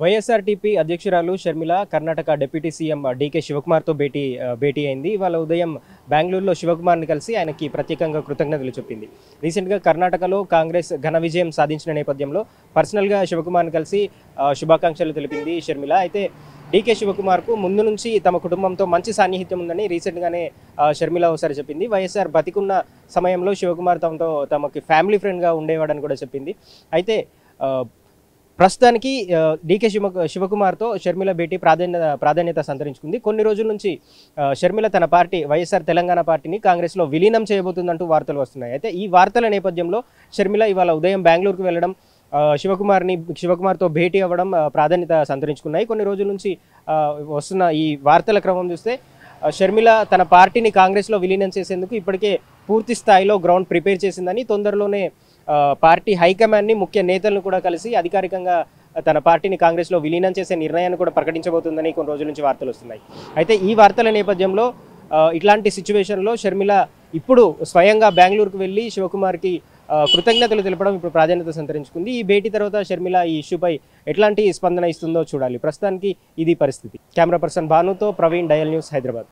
YSRTP అధ్యక్షురాలు Sharmila Karnataka deputy CM DK శివకుమార్తో భేటీ ఆ, భేటీ అయింది ఇవాళ ఉదయం బెంగళూరులో శివకుమార్ని కలిసి ఆయనకి ప్రత్యేకంగా కృతజ్ఞతలు చెప్పింది రీసెంట్గా కర్ణాటకలో కాంగ్రెస్ ఘన విజయం సాధించిన నేపథ్యంలో పర్సనల్గా శివకుమార్ని కలిసి ఆ, శుభాకాంక్షలు తెలిపింది షర్మిల అయితే డీకే శివకుమార్కు ముందు నుంచి తమ కుటుంబంతో మంచి సాన్నిహిత్యం ఉందని రీసెంట్గానే ఆ, షర్మిల ఒకసారి చెప్పింది వైఎస్ఆర్ బతికున్న సమయంలో శివకుమార్ తమతో తమకి ఫ్యామిలీ ఫ్రెండ్గా ఉండేవాడని కూడా చెప్పింది అయితే ఆ, ప్రస్తుతానికి ఆ, డీకే శివ శివకుమార్తో షర్మిల భేటీ ప్రాధాన్యత ప్రాధాన్యత సంతరించుకుంది కొన్ని రోజుల నుంచి ఆ, షర్మిల తన పార్టీ వైఎస్ఆర్ తెలంగాణ పార్టీని కాంగ్రెస్లో విలీనం చేయబోతుందంటూ వార్తలు వస్తున్నాయి అయితే ఈ వార్తల నేపథ్యంలో షర్మిల ఇవాళ ఉదయం బెంగళూరుకు వెళ్ళడం ఆ, శివకుమార్ని శివకుమార్తో భేటీ అవ్వడం ఆ, ప్రాధాన్యత సంతరించుకున్నాయి కొన్ని రోజుల నుంచి ఆ, వస్తున్న ఈ వార్తల క్రమం చూస్తే ఆ, షర్మిల తన పార్టీని కాంగ్రెస్లో విలీనం చేసేందుకు ఇప్పటికే పూర్తి స్థాయిలో గ్రౌండ్ ప్రిపేర్ చేసిందని తొందరలోనే ఆ, పార్టీ హైకమాండ్ని ముఖ్య నేతలను కూడా కలిసి అధికారికంగా తన పార్టీని కాంగ్రెస్లో విలీనం చేసే నిర్ణయాన్ని కూడా ప్రకటించబోతుందని కొన్ని రోజుల నుంచి వార్తలు వస్తున్నాయి అయితే ఈ వార్తల నేపథ్యంలో ఆ, ఇట్లాంటి సిచ్యువేషన్లో షర్మిల ఇప్పుడు స్వయంగా బెంగళూరుకు వెళ్ళి శివకుమార్కి ఆ, కృతజ్ఞతలు తెలపడం ఇప్పుడు ప్రాధాన్యత సంతరించుకుంది ఈ భేటీ తర్వాత షర్మిల ఈ ఇష్యూపై ఎట్లాంటి స్పందన ఇస్తుందో చూడాలి ప్రస్తుతానికి ఇది పరిస్థితి కెమెరా పర్సన్ భానుతో ప్రవీణ్ డయల్ న్యూస్ హైదరాబాద్